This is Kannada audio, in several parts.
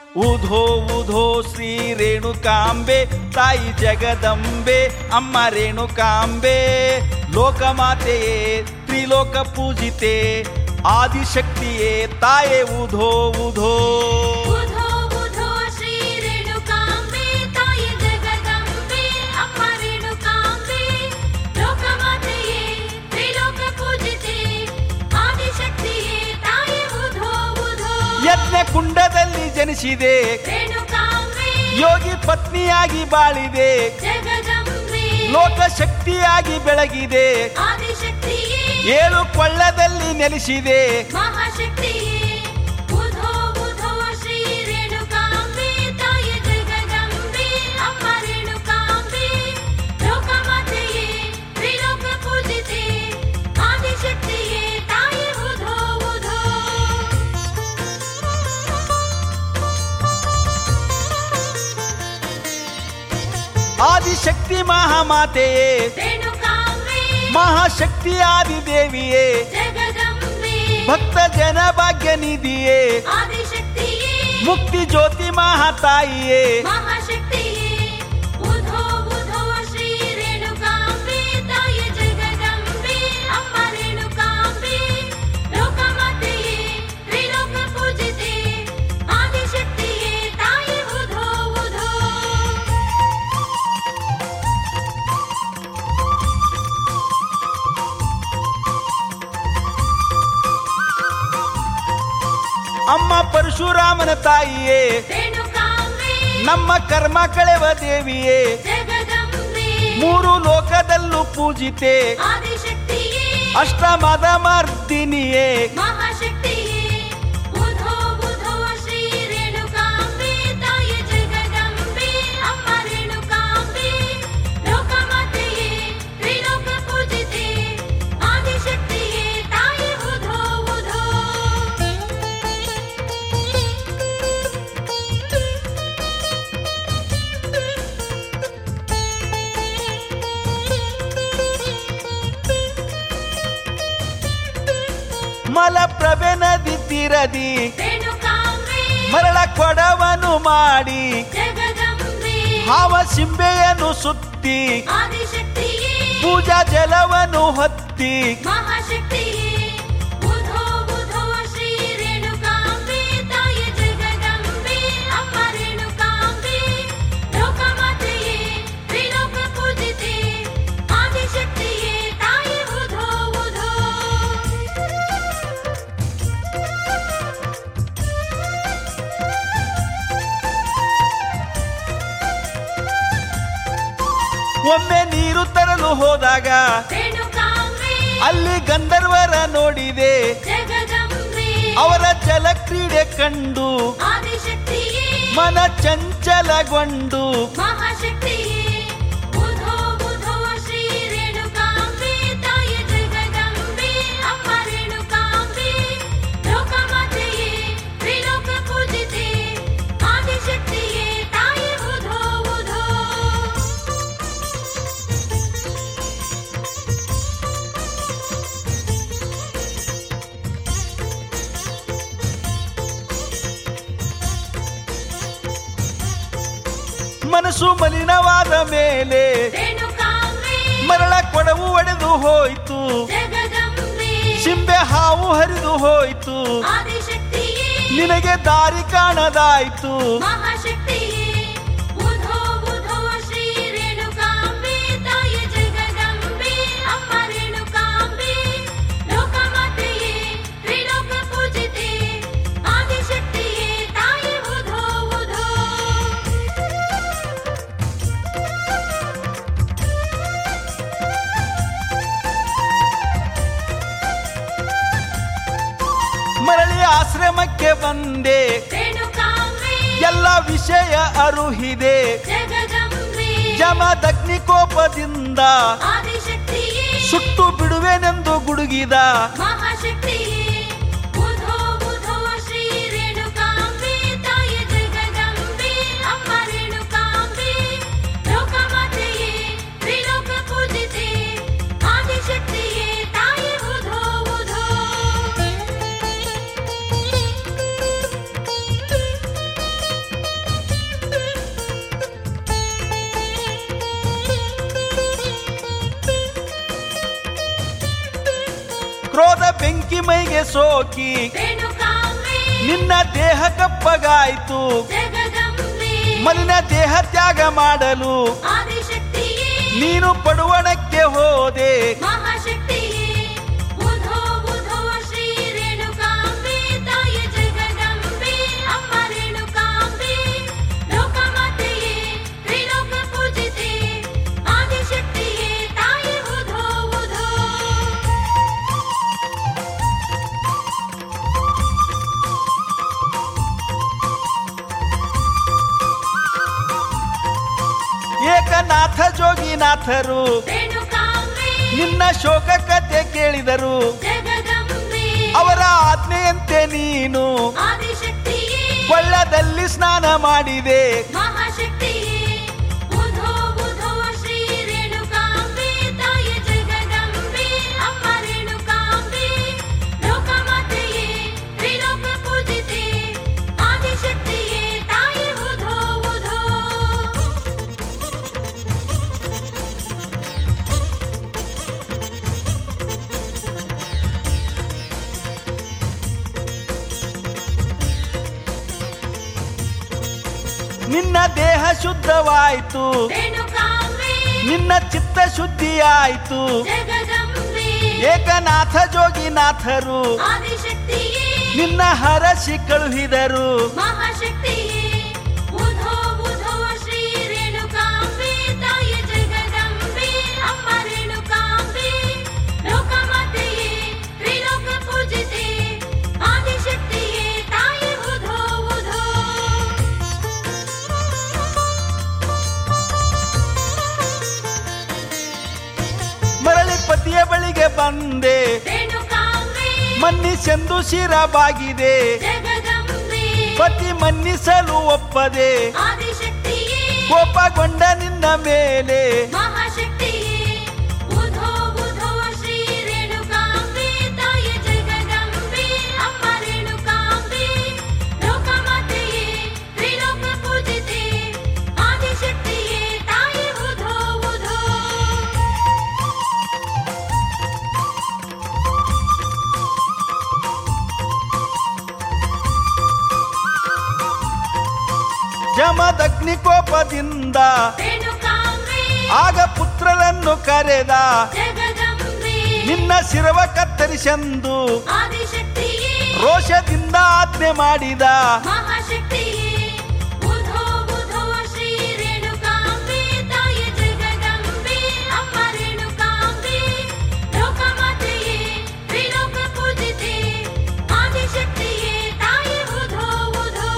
ಉಧೋ ಉಧೋ ಶ್ರೀ ರೇಣುಕಾಂಬೆ ತಾಯಿ ಜಗದಂಬೆ ಅಮ್ಮ ರೇಣುಕಾಂಬೆ ಲೋಕಮಾತೆಯೇ ತ್ರಿಲೋಕ ಪೂಜಿತೆ ಆದಿಶಕ್ತಿಯೇ ತಾಯೇ ಉಧೋ ಉಧೋ ಬುಧೋ ಬುಧೋ ಶ್ರೀ ರೇಣುಕಾಂಬೆ ತಾಯಿ ಜಗದಂಬೆ ಅಮ್ಮ ರೇಣುಕಾಂಬೆ ಲೋಕಮಾತೆಯೇ ತ್ರಿಲೋಕ ಪೂಜಿತೆ ಆದಿಶಕ್ತಿಯೇ ತಾಯಿ ಬುಧೋ ಬುಧೋ ಯಜ್ಞ ಕುಂಡದಲ್ಲಿ ಜನಿಸಿದೆ ರೇಣುಕಾಂಬೆ ಯೋಗಿ ಪತ್ನಿಯಾಗಿ ಬಾಳಿದೆ ಜಗದಂಬೆ ಲೋಕಶಕ್ತಿಯಾಗಿ ಬೆಳಗಿದೆ ಆದಿಶಕ್ತಿಯೇ ಏಳು ಕೊಳ್ಳದಲ್ಲಿ ನೆಲೆಸಿದೆ ಮಹಾಶಕ್ತಿಯೇ ಬುಧೋ ಬುಧೋ ಶ್ರೀ ರೇಣುಕಾಂಬೆ ತಾಯಿ ಜಗದಂಬೆ ಅಮ್ಮ ರೇಣುಕಾಂಬೆ ಲೋಕಮಾತೆಯೇ ತ್ರಿಲೋಕ ಪೂಜಿತೆ ಆದಿಶಕ್ತಿಯೇ ತಾಯಿ ಬುಧೋ ಬುಧೋ ಆದಿಶಕ್ತಿ ಮಹಾಮಾತೆಯೇ ರೇಣುಕಾಂಬೆ ಮಹಾಶಕ್ತಿ ಆದಿದೇವಿಯೇ ಜಗದಂಬೆ ಭಕ್ತ ಜನ ಭಾಗ್ಯ ನಿಧಿಯೇ ಆದಿಶಕ್ತಿಯೇ ಮುಕ್ತಿ ಜ್ಯೋತಿ ಮಹಾತಾಯಿಯೇ ಮಹಾಶಕ್ತಿಯೇ ಬುಧೋ ಬುಧೋ ಶ್ರೀ ರೇಣುಕಾಂಬೆ ತಾಯಿ ಜಗದಂಬೆ ಅಮ್ಮ ರೇಣುಕಾಂಬೆ ಲೋಕಮಾತೆಯೇ ತ್ರಿಲೋಕ ಪೂಜಿತೆ ಆದಿಶಕ್ತಿಯೇ ತಾಯಿ ಬುಧೋ ಬುಧೋ ಅಮ್ಮ ಪರಶುರಾಮನ ತಾಯಿಯೇ ರೇಣುಕಾಂಬೆ ನಮ್ಮ ಕರ್ಮ ಕಳೆವ ದೇವಿಯೇ ಜಗದಂಬೆ ಮೂರು ಲೋಕದಲ್ಲೂ ಪೂಜಿತೆ ಆದಿಶಕ್ತಿಯೇ ಅಷ್ಟಮದ ಮರ್ದಿನಿಯೇ ಮಹಾಶಕ್ತಿಯೇ ಬುಧೋ ಬುಧೋ ಶ್ರೀ ರೇಣುಕಾಂಬೆ ತಾಯಿ ಜಗದಂಬೆ ಅಮ್ಮ ರೇಣುಕಾಂಬೆ ಲೋಕಮಾತೆಯೇ ತ್ರಿಲೋಕ ಪೂಜಿತೆ ಆದಿಶಕ್ತಿಯೇ ತಾಯಿ ಬುಧೋ ಬುಧೋ ಮಲಪ್ರಭೆ ನದಿ ತೀರದಿ ರೇಣುಕಾಂಬೆ ಮರಳ ಕೊಡವನು ಮಾಡಿ ಜಗದಂಬೆ ಹಾವ ಸಿಂಬೆಯನ್ನು ಸುತ್ತಿ ಆದಿಶಕ್ತಿಯೇ ಪೂಜಾ ಜಲವನ್ನು ಹೊತ್ತಿ ಮಹಾಶಕ್ತಿಯೇ ಬುಧೋ ಬುಧೋ ಶ್ರೀ ರೇಣುಕಾಂಬೆ ತಾಯಿ ಜಗದಂಬೆ ಅಮ್ಮ ರೇಣುಕಾಂಬೆ ಲೋಕಮಾತೆಯೇ ತ್ರಿಲೋಕ ಪೂಜಿತೆ ಆದಿಶಕ್ತಿಯೇ ತಾಯಿ ಬುಧೋ ಬುಧೋ ಒಮ್ಮೆ ನೀರು ತರಲು ಹೋದಾಗ ರೇಣುಕಾಂಬೆ ಅಲ್ಲಿ ಗಂಧರ್ವರ ನೋಡಿದೆ ಜಗದಂಬೆ ಅವರ ಜಲಕ್ರೀಡೆ ಕಂಡು ಆದಿಶಕ್ತಿಯೇ ಮನ ಚಂಚಲಗೊಂಡು ಮಹಾಶಕ್ತಿಯೇ ಬುಧೋ ಬುಧೋ ಶ್ರೀ ರೇಣುಕಾಂಬೆ ತಾಯಿ ಜಗದಂಬೆ ಅಮ್ಮ ರೇಣುಕಾಂಬೆ ಲೋಕಮಾತೆಯೇ ತ್ರಿಲೋಕ ಪೂಜಿತೆ ಆದಿಶಕ್ತಿಯೇ ತಾಯಿ ಬುಧೋ ಬುಧೋ ಮನಸ್ಸು ಮಲಿನವಾದ ಮೇಲೆ ರೇಣುಕಾಂಬೆ ಮರಳ ಕೊಡವು ಒಡೆದು ಹೋಯ್ತು ಜಗದಂಬೆ ಸಿಂಬೆ ಹಾವು ಹರಿದು ಹೋಯ್ತು ಆದಿಶಕ್ತಿಯೇ ನಿನಗೆ ದಾರಿ ಕಾಣದಾಯ್ತು ಮಹಾಶಕ್ತಿಯೇ ಬುಧೋ ಬುಧೋ ಶ್ರೀ ರೇಣುಕಾಂಬೆ ತಾಯಿ ಜಗದಂಬೆ ಅಮ್ಮ ರೇಣುಕಾಂಬೆ ಲೋಕಮಾತೆಯೇ ತ್ರಿಲೋಕ ಪೂಜಿತೆ ಆದಿಶಕ್ತಿಯೇ ತಾಯಿ ಬುಧೋ ಬುಧೋ ಮರಳಿ ಆಶ್ರಮಕ್ಕೆ ಬಂದೆ ರೇಣುಕಾಂಬೆ ಎಲ್ಲ ವಿಷಯ ಅರುಹಿದೆ ಜಗದಂಬೆ ಜಮದಗ್ನಿ ಕೋಪದಿಂದ ಆದಿಶಕ್ತಿಯೇ ಸುಟ್ಟು ಬಿಡುವೆನೆಂದು ಗುಡುಗಿದ ಮಹಾಶಕ್ತಿಯೇ ಬುಧೋ ಬುಧೋ ಶ್ರೀ ರೇಣುಕಾಂಬೆ ತಾಯಿ ಜಗದಂಬೆ ಅಮ್ಮ ರೇಣುಕಾಂಬೆ ಲೋಕಮಾತೆಯೇ ತ್ರಿಲೋಕ ಪೂಜಿತೆ ಆದಿಶಕ್ತಿಯೇ ತಾಯಿ ಬುಧೋ ಬುಧೋ ಕ್ರೋಧ ಬೆಂಕಿ ಮೈಗೆ ಸೋಕಿ ರೇಣುಕಾಂಬೆ ನಿನ್ನ ದೇಹ ಕಪ್ಪಗಾಯ್ತು ಜಗದಂಬೆ ಮಲಿನ ದೇಹ ತ್ಯಾಗ ಮಾಡಲು ಆದಿಶಕ್ತಿಯೇ ನೀನು ಪಡುವಣಕ್ಕೆ ಹೋದೆ ಮಹಾಶಕ್ತಿಯೇ ಬುಧೋ ಬುಧೋ ಶ್ರೀ ರೇಣುಕಾಂಬೆ ತಾಯಿ ಜಗದಂಬೆ ಅಮ್ಮ ರೇಣುಕಾಂಬೆ ಲೋಕಮಾತೆಯೇ ತ್ರಿಲೋಕ ಪೂಜಿತೆ ಆದಿಶಕ್ತಿಯೇ ತಾಯಿ ಬುಧೋ ಬುಧೋ ಏಕನಾಥ ಜೋಗಿನಾಥರು ರೇಣುಕಾಂಬೆ ನಿನ್ನ ಶೋಕ ಕಥೆ ಕೇಳಿದರು ಜಗದಂಬೆ ಅವರ ಆಜ್ಞೆಯಂತೆ ನೀನು ಆದಿಶಕ್ತಿಯೇ ಕೊಳ್ಳದಲ್ಲಿ ಸ್ನಾನ ಮಾಡಿದೆ ಮಹಾಶಕ್ತಿಯೇ ಬುಧೋ ಬುಧೋ ಶ್ರೀ ರೇಣುಕಾಂಬೆ ತಾಯಿ ಜಗದಂಬೆ ಅಮ್ಮ ರೇಣುಕಾಂಬೆ ಲೋಕಮಾತೆಯೇ ತ್ರಿಲೋಕ ಪೂಜಿತೆ ಆದಿಶಕ್ತಿಯೇ ತಾಯಿ ಬುಧೋ ಬುಧೋ ನಿನ್ನ ದೇಹ ಶುದ್ಧವಾಯಿತು ರೇಣುಕಾಂಬೆ ನಿನ್ನ ಚಿತ್ತ ಶುದ್ಧಿಯಾಯಿತು ಜಗದಂಬೆ ಏಕನಾಥ ಜೋಗಿನಾಥರು ಆದಿಶಕ್ತಿಯೇ ನಿನ್ನ ಹರಸಿ ಕಳುಹಿದರು ಮಹಾಶಕ್ತಿಯೇ ಬುಧೋ ಬುಧೋ ಶ್ರೀ ರೇಣುಕಾಂಬೆ ತಾಯಿ ಜಗದಂಬೆ ಅಮ್ಮ ರೇಣುಕಾಂಬೆ ಲೋಕಮಾತೆಯೇ ತ್ರಿಲೋಕ ಪೂಜಿತೆ ಆದಿಶಕ್ತಿಯೇ ತಾಯಿ ಬುಧೋ ಬುಧೋ ಮರಳಿ ಪತಿಯ ಬಳಿಗೆ ಬಂದೆ ರೇಣುಕಾಂಬೆ ಮನ್ನಿಸೆಂದು ಶಿರ ಬಾಗಿದೆ ಜಗದಂಬೆ ಪತಿ ಮನ್ನಿಸಲು ಒಪ್ಪದೆ ಆದಿಶಕ್ತಿಯೇ ಕೋಪಗೊಂಡ ನಿನ್ನ ಮೇಲೆ ಮಹಾಶಕ್ತಿಯೇ ಬುಧೋ ಬುಧೋ ಶ್ರೀ ರೇಣುಕಾಂಬೆ ತಾಯಿ ಜಗದಂಬೆ ಅಮ್ಮ ರೇಣುಕಾಂಬೆ ಲೋಕಮಾತೆಯೇ ತ್ರಿಲೋಕ ಪೂಜಿತೆ ಆದಿಶಕ್ತಿಯೇ ತಾಯಿ ಬುಧೋ ಬುಧೋ ಜಮದಗ್ನಿ ಕೋಪದಿಂದ ರೇಣುಕಾಂಬೆ ಆಗ ಪುತ್ರರನ್ನು ಕರೆದ ಜಗದಂಬೆ ನಿನ್ನ ಶಿರವ ಕತ್ತರಿಸೆಂದು ಆದಿಶಕ್ತಿಯೇ ರೋಷದಿಂದ ಆಜ್ಞೆ ಮಾಡಿದ ಮಹಾಶಕ್ತಿಯೇ ಬುಧೋ ಬುಧೋ ಶ್ರೀ ರೇಣುಕಾಂಬೆ ತಾಯಿ ಜಗದಂಬೆ ಅಮ್ಮ ರೇಣುಕಾಂಬೆ ಲೋಕಮಾತೆಯೇ ತ್ರಿಲೋಕ ಪೂಜಿತೆ ಆದಿಶಕ್ತಿಯೇ ತಾಯಿ ಬುಧೋ ಬುಧೋ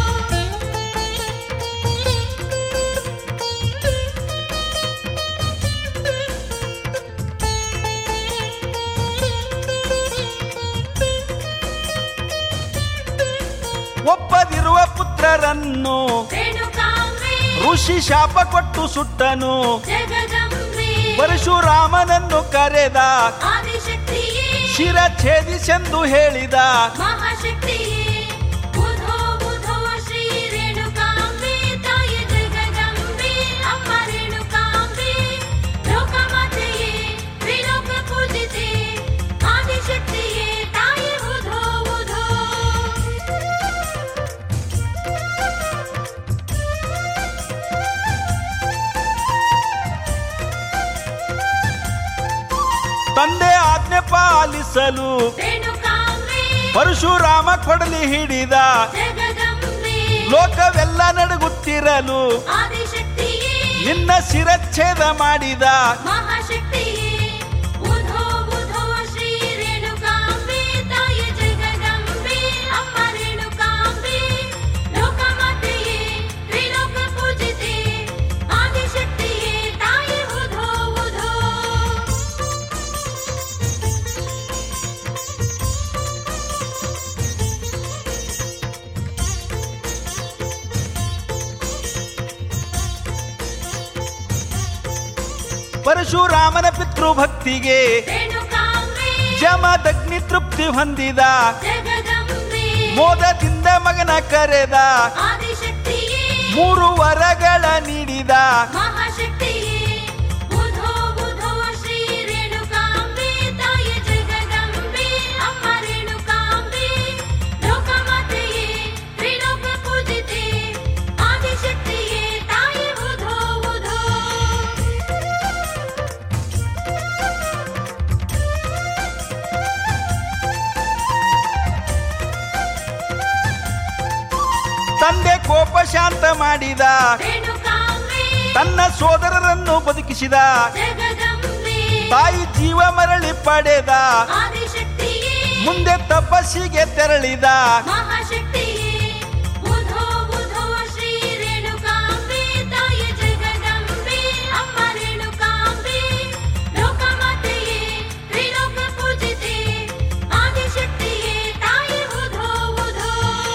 ಒಪ್ಪದಿರುವ ಪುತ್ರರನ್ನು ರೇಣುಕಾಂಬೆ ಋಷಿ ಶಾಪ ಕೊಟ್ಟು ಸುಟ್ಟನು ಜಗದಂಬೆ ಪರಶುರಾಮನನ್ನು ಕರೆದ ಆದಿಶಕ್ತಿಯೇ ಶಿರ ಛೇದಿಸೆಂದು ಹೇಳಿದ ಮಹಾಶಕ್ತಿಯೇ ಬುಧೋ ಬುಧೋ ಶ್ರೀ ರೇಣುಕಾಂಬೆ ತಾಯಿ ಜಗದಂಬೆ ಅಮ್ಮ ರೇಣುಕಾಂಬೆ ಲೋಕಮಾತೆಯೇ ತ್ರಿಲೋಕ ಪೂಜಿತೆ ಆದಿಶಕ್ತಿಯೇ ತಾಯಿ ಬುಧೋ ಬುಧೋ ತಂದೆ ಆಜ್ಞೆ ಪಾಲಿಸಲು ರೇಣುಕಾಂಬೆ ಪರಶುರಾಮ ಕೊಡಲಿ ಹಿಡಿದ ಜಗದಂಬೆ ಲೋಕವೆಲ್ಲ ನಡುಗುತ್ತಿರಲು ಆದಿಶಕ್ತಿಯೇ ನಿನ್ನ ಶಿರಚ್ಛೇದ ಮಾಡಿದ ಮಹಾಶಕ್ತಿಯೇ ಬುಧೋ ಬುಧೋ ಶ್ರೀ ರೇಣುಕಾಂಬೆ ತಾಯಿ ಜಗದಂಬೆ ಅಮ್ಮ ರೇಣುಕಾಂಬೆ ಲೋಕಮಾತೆಯೇ ತ್ರಿಲೋಕ ಪೂಜಿತೆ ಆದಿಶಕ್ತಿಯೇ ತಾಯಿ ಬುಧೋ ಬುಧೋ ಪರಶುರಾಮನ ಪಿತೃಭಕ್ತಿಗೆ ರೇಣುಕಾಂಬೆ ಜಮದಗ್ನಿ ತೃಪ್ತಿ ಹೊಂದಿದ ಜಗದಂಬೆ ಮೋದದಿಂದ ಮಗನ ಕರೆದ ಆದಿಶಕ್ತಿಯೇ ಮೂರು ವರಗಳ ನೀಡಿದ ಮಹಾಶಕ್ತಿಯೇ ಬುಧೋ ಬುಧೋ ಶ್ರೀ ರೇಣುಕಾಂಬೆ ತಾಯಿ ಜಗದಂಬೆ ಕೋಪ ಶಾಂತ ಮಾಡಿದ ರೇಣುಕಾಂಬೆ ತನ್ನ ಸೋದರರನ್ನು ಬದುಕಿಸಿದ ಜಗದಂಬೆ ತಾಯಿ ಜೀವ ಮರಳಿ ಪಡೆದ ಆದಿಶಕ್ತಿಯೇ ಮುಂದೆ ತಪಸ್ಸಿಗೆ ತೆರಳಿದ ಮಹಾಶಕ್ತಿಯೇ ಬುಧೋ ಬುಧೋ ಶ್ರೀ ರೇಣುಕಾಂಬೆ ತಾಯಿ ಜಗದಂಬೆ ಅಮ್ಮ ರೇಣುಕಾಂಬೆ ಲೋಕಮಾತೆಯೇ ತ್ರಿಲೋಕ ಪೂಜಿತೆ ಆದಿಶಕ್ತಿಯೇ ತಾಯಿ ಬುಧೋ ಬುಧೋ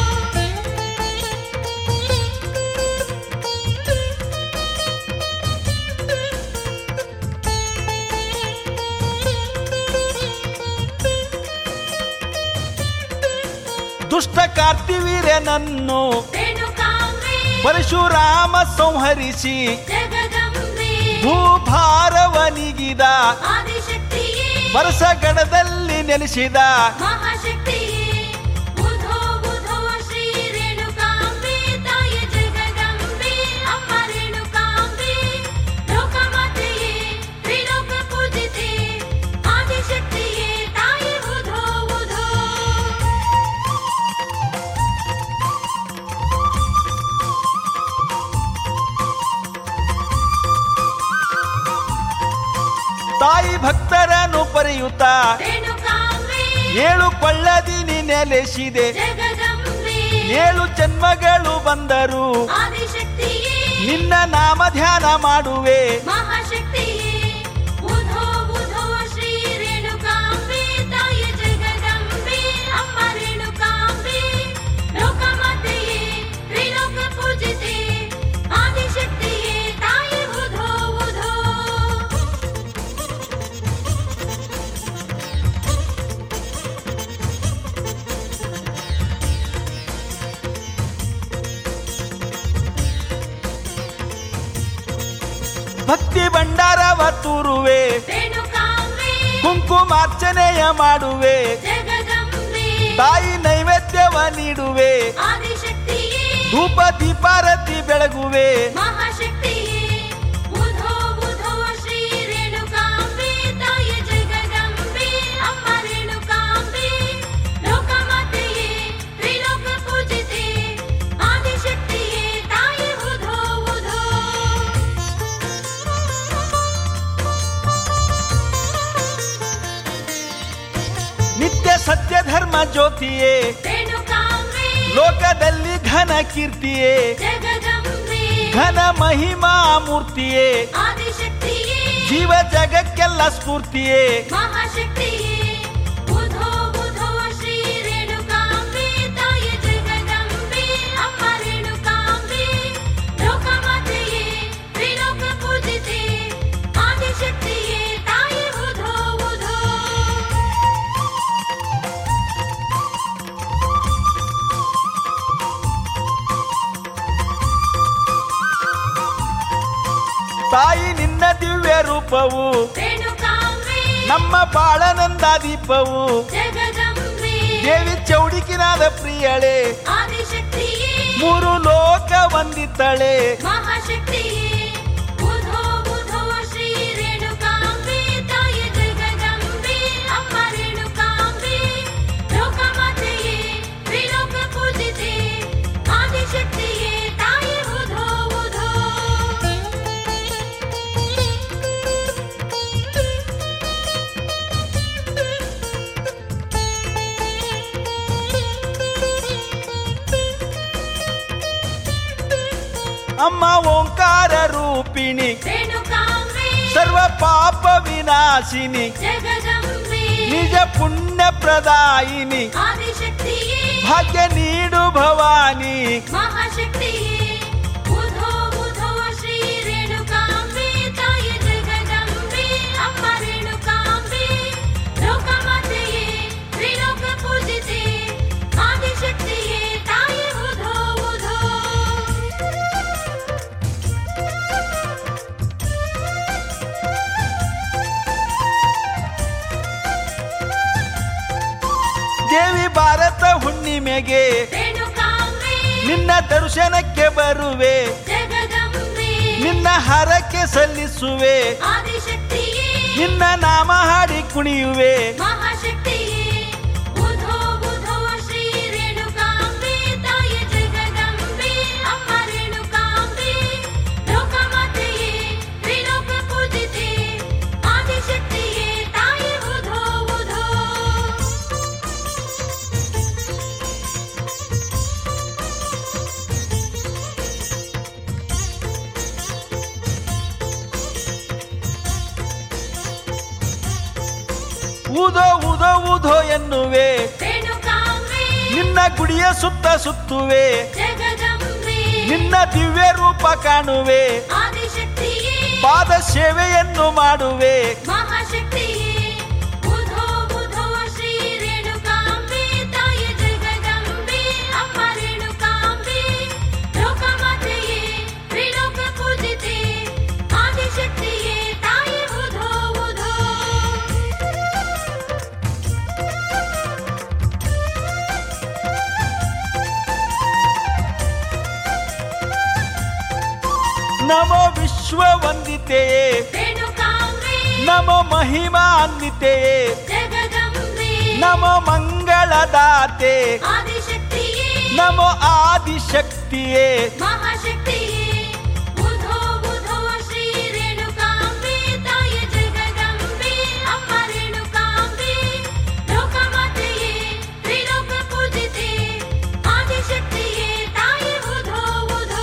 ದುಷ್ಟ ಕಾರ್ತಿವೀರ್ಯನನ್ನು ರೇಣುಕಾಂಬೆ ಪರಶುರಾಮ ಸಂಹರಿಸಿ ಜಗದಂಬೆ ಭೂಭಾರವನಿಗಿದ ಆದಿಶಕ್ತಿಯೇ ವರ್ಷಗಡದಲ್ಲಿ ನೆಲೆಸಿದ ಮಹಾಶಕ್ತಿಯೇ ಬುಧೋ ಬುಧೋ ಶ್ರೀ ರೇಣುಕಾಂಬೆ ತಾಯಿ ಜಗದಂಬೆ ಅಮ್ಮ ರೇಣುಕಾಂಬೆ ಲೋಕಮಾತೆಯೇ ತ್ರಿಲೋಕ ಪೂಜಿತೆ ಆದಿಶಕ್ತಿಯೇ ತಾಯಿ ಬುಧೋ ಬುಧೋ ತಾಯಿ ಭಕ್ತರನ್ನು ಪರೆಯುತ್ತ ರೇಣುಕಾಂಬೆ ಏಳು ಕೊಳ್ಳದಿನಿ ನೆಲೆಸಿದೆ ಜಗದಂಬೆ ಏಳು ಜನ್ಮಗಳು ಬಂದರು ಆದಿಶಕ್ತಿಯೇ ನಿನ್ನ ನಾಮ ಧ್ಯಾನ ಮಾಡುವೆ ಮಹಾಶಕ್ತಿಯೇ ಬುಧೋ ಬುಧೋ ಶ್ರೀ ರೇಣುಕಾಂಬೆ ತಾಯಿ ಜಗದಂಬೆ ಅಮ್ಮ ರೇಣುಕಾಂಬೆ ಲೋಕಮಾತೆಯೇ ತ್ರಿಲೋಕ ಪೂಜಿತೆ ಆದಿಶಕ್ತಿಯೇ ತಾಯಿ ಬುಧೋ ಬುಧೋ ಭಕ್ತಿ ಭಂಡಾರವ ತೂರುವೆ ರೇಣುಕಾಂಬೆ ಕುಂಕುಮಾರ್ಚನೆಯ ಮಾಡುವೆ ಜಗದಂಬೆ ತಾಯಿ ನೈವೇದ್ಯವ ನೀಡುವೆ ಆದಿಶಕ್ತಿಯೇ ಧೂಪ ದೀಪಾರತಿ ಬೆಳಗುವೆ ಮಹಾಶಕ್ತಿಯೇ ಬುಧೋ ಬುಧೋ ಶ್ರೀ ರೇಣುಕಾಂಬೆ ತಾಯಿ ಜಗದಂಬೆ ಅಮ್ಮ ರೇಣುಕಾಂಬೆ ಲೋಕಮಾತೆಯೇ ತ್ರಿಲೋಕ ಪೂಜಿತೆ ಆದಿಶಕ್ತಿಯೇ ತಾಯಿ ಬುಧೋ ಬುಧೋ ನಿತ್ಯ ಸತ್ಯ ಧರ್ಮ ಜ್ಯೋತಿಯೇ ರೇಣುಕಾಂಬೆ ಲೋಕದಲ್ಲಿ ಘನ ಕೀರ್ತಿಯೇ ಜಗದಂಬೆ ಘನ ಮಹಿಮಾ ಮೂರ್ತಿಯೇ ಆದಿಶಕ್ತಿಯೇ ಜೀವ ಜಗಕ್ಕೆಲ್ಲ ಸ್ಫೂರ್ತಿಯೇ ಮಹಾಶಕ್ತಿಯೇ ಬುಧೋ ಬುಧೋ ಶ್ರೀ ರೇಣುಕಾಂಬೆ ತಾಯಿ ಜಗದಂಬೆ ಅಮ್ಮ ರೇಣುಕಾಂಬೆ ಲೋಕಮಾತೆಯೇ ತ್ರಿಲೋಕ ಪೂಜಿತೆ ಆದಿಶಕ್ತಿಯೇ ತಾಯಿ ಬುಧೋ ಬುಧೋ ತಾಯಿ ನಿನ್ನ ದಿವ್ಯ ರೂಪವು ರೇಣುಕಾಂಬೆ ನಮ್ಮ ಬಾಳನಂದ ದೀಪವು ಜಗದಂಬೆ ದೇವಿ ಚೌಡಿಕಿನಾದ ಪ್ರಿಯಳೆ ಆದಿಶಕ್ತಿಯೇ ಮೂರು ಲೋಕ ವಂದಿತಳೆ ಮಹಾಶಕ್ತಿಯೇ ಬುಧೋ ಬುಧೋ ಶ್ರೀ ರೇಣುಕಾಂಬೆ ತಾಯಿ ಜಗದಂಬೆ ಅಮ್ಮ ರೇಣುಕಾಂಬೆ ಲೋಕಮಾತೆಯೇ ತ್ರಿಲೋಕ ಪೂಜಿತೆ ಆದಿಶಕ್ತಿಯೇ ತಾಯಿ ಬುಧೋ ಬುಧೋ ಅಮ್ಮ ಓಂಕಾರ ರೂಪಿಣಿ ರೇಣುಕಾಂಬೆ ಸರ್ವ ಪಾಪ ವಿನಾಶಿನಿ ಜಗದಂಬೆ ನಿಜ ಪುಣ್ಯ ಪ್ರದಾಯಿನಿ ಆದಿಶಕ್ತಿಯೇ ಭಾಗ್ಯ ನೀಡು ಭವಾನಿ ಮಹಾಶಕ್ತಿಯೇ ಬುಧೋ ಬುಧೋ ಶ್ರೀ ರೇಣುಕಾಂಬೆ ತಾಯಿ ಜಗದಂಬೆ ಅಮ್ಮ ರೇಣುಕಾಂಬೆ ಲೋಕಮಾತೆಯೇ ತ್ರಿಲೋಕ ಪೂಜಿತೆ ಆದಿಶಕ್ತಿಯೇ ತಾಯಿ ಬುಧೋ ಬುಧೋ ದೇವಿ ಭಾರತ ಹುಣ್ಣಿಮೆಗೆ ರೇಣುಕಾಂಬೆ ನಿನ್ನ ದರ್ಶನಕ್ಕೆ ಬರುವೆ ಜಗದಂಬೆ ನಿನ್ನ ಹರಕೆ ಸಲ್ಲಿಸುವೆ ಆದಿಶಕ್ತಿಯೇ ನಿನ್ನ ನಾಮ ಹಾಡಿ ಕುಣಿಯುವೆ ಮಹಾಶಕ್ತಿಯೇ ಬುಧೋ ಬುಧೋ ಶ್ರೀ ರೇಣುಕಾಂಬೆ ತಾಯಿ ಜಗದಂಬೆ ಊದೋ ಊದೋ ಊದೋ ಎನ್ನುವೆ ರೇಣುಕಾಂಬೆ ನಿನ್ನ ಗುಡಿಯ ಸುತ್ತ ಸುತ್ತುವೆ ಜಗದಂಬೆ ನಿನ್ನ ದಿವ್ಯ ರೂಪ ಕಾಣುವೆ ಆದಿಶಕ್ತಿಯೇ ಪಾದ ಸೇವೆಯನ್ನು ಮಾಡುವೆ ಮಹಾಶಕ್ತಿಯೇ ಬುಧೋ ಬುಧೋ ಶ್ರೀ ರೇಣುಕಾಂಬೆ ತಾಯಿ ಜಗದಂಬೆ ಅಮ್ಮ ರೇಣುಕಾಂಬೆ ಲೋಕಮಾತೆಯೇ ತ್ರಿಲೋಕ ಪೂಜಿತೆ ಆದಿಶಕ್ತಿಯೇ ತಾಯಿ ಬುಧೋ ಬುಧೋ ನಮೋ ವಿಶ್ವ ವಂದಿತೆಯೇ ರೇಣುಕಾಂಬೆ ನಮೋ ಮಹಿಮಾನ್ವಿತೆಯೇ ಜಗದಂಬೆ ನಮೋ ಮಂಗಳದಾತೆ ಆದಿಶಕ್ತಿಯೇ ನಮೋ ಆದಿಶಕ್ತಿಯೇ ಮಹಾಶಕ್ತಿಯೇ ಬುಧೋ ಬುಧೋ ಶ್ರೀ ರೇಣುಕಾಂಬೆ ತಾಯಿ ಜಗದಂಬೆ ಅಮ್ಮ ರೇಣುಕಾಂಬೆ ಲೋಕಮಾತೆಯೇ ತ್ರಿಲೋಕ ಪೂಜಿತೆ ಆದಿಶಕ್ತಿಯೇ ತಾಯಿ ಬುಧೋ ಬುಧೋ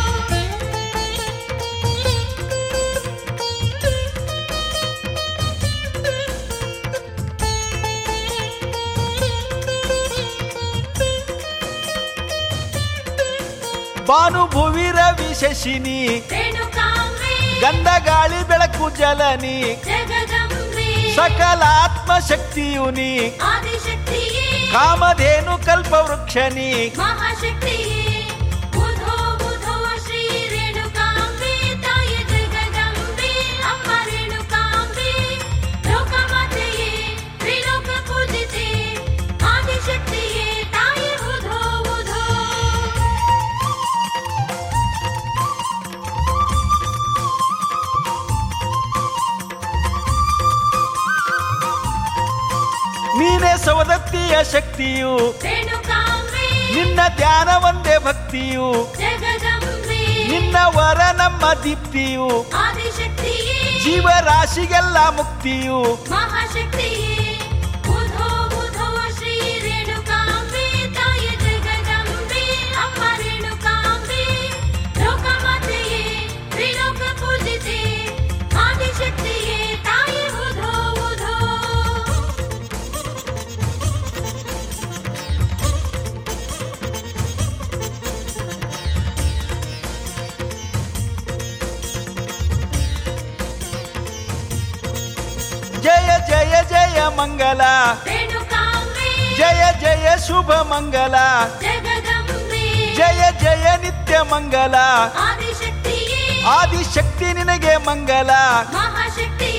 ಭಾನು ಭುವಿರ ವಿಶೇಷಿನಿ ರೇಣುಕಾಂಬೆ ಗಂಧ ಗಾಳಿ ಬೆಳಕು ಜಲನಿ ಜಗದಂಬೆ ಸಕಲಾತ್ಮ ಶಕ್ತಿಯು ನೀ ಆದಿಶಕ್ತಿಯೇ ಕಾಮಧೇನು ಕಲ್ಪವೃಕ್ಷನಿ ಮಹಾಶಕ್ತಿಯೇ ಬುಧೋ ಬುಧೋ ಶ್ರೀ ರೇಣುಕಾಂಬೆ ತಾಯಿ ಜಗದಂಬೆ ಅಮ್ಮ ರೇಣುಕಾಂಬೆ ಲೋಕಮಾತೆಯೇ ತ್ರಿಲೋಕ ಪೂಜಿತೆ ಆದಿಶಕ್ತಿಯೇ ತಾಯಿ ಬುಧೋ ಬುಧೋ ನೀನೇ ಸವದತ್ತಿಯ ಶಕ್ತಿಯು ರೇಣುಕಾಂಬೆ ನಿನ್ನ ಧ್ಯಾನ ಒಂದೇ ಭಕ್ತಿಯು ಜಗದಂಬೆ ನಿನ್ನ ವರ ನಮ್ಮ ದೀಪ್ತಿಯು ಆದಿಶಕ್ತಿಯೇ ಜೀವರಾಶಿಗೆಲ್ಲ ಮುಕ್ತಿಯು ಮಹಾಶಕ್ತಿಯೇ ಬುಧೋ ಬುಧೋ ಶ್ರೀ ರೇಣುಕಾಂಬೆ ತಾಯಿ ಜಗದಂಬೆ ಅಮ್ಮ ರೇಣುಕಾಂಬೆ ಲೋಕಮಾತೆಯೇ ತ್ರಿಲೋಕ ಪೂಜಿತೆ ಆದಿಶಕ್ತಿಯೇ ತಾಯಿ ಬುಧೋ ಬುಧೋ ಜಯ ಜಯ ಜಯ ಮಂಗಲ ರೇಣುಕಾಂಬೆ ಜಯ ಜಯ ಶುಭ ಮಂಗಲ ಜಗದಂಬೆ ಜಯ ಜಯ ನಿತ್ಯ ಮಂಗಲ ಆದಿಶಕ್ತಿಯೇ ಆದಿಶಕ್ತಿ ನಿನಗೆ ಮಂಗಲ ಮಹಾಶಕ್ತಿಯೇ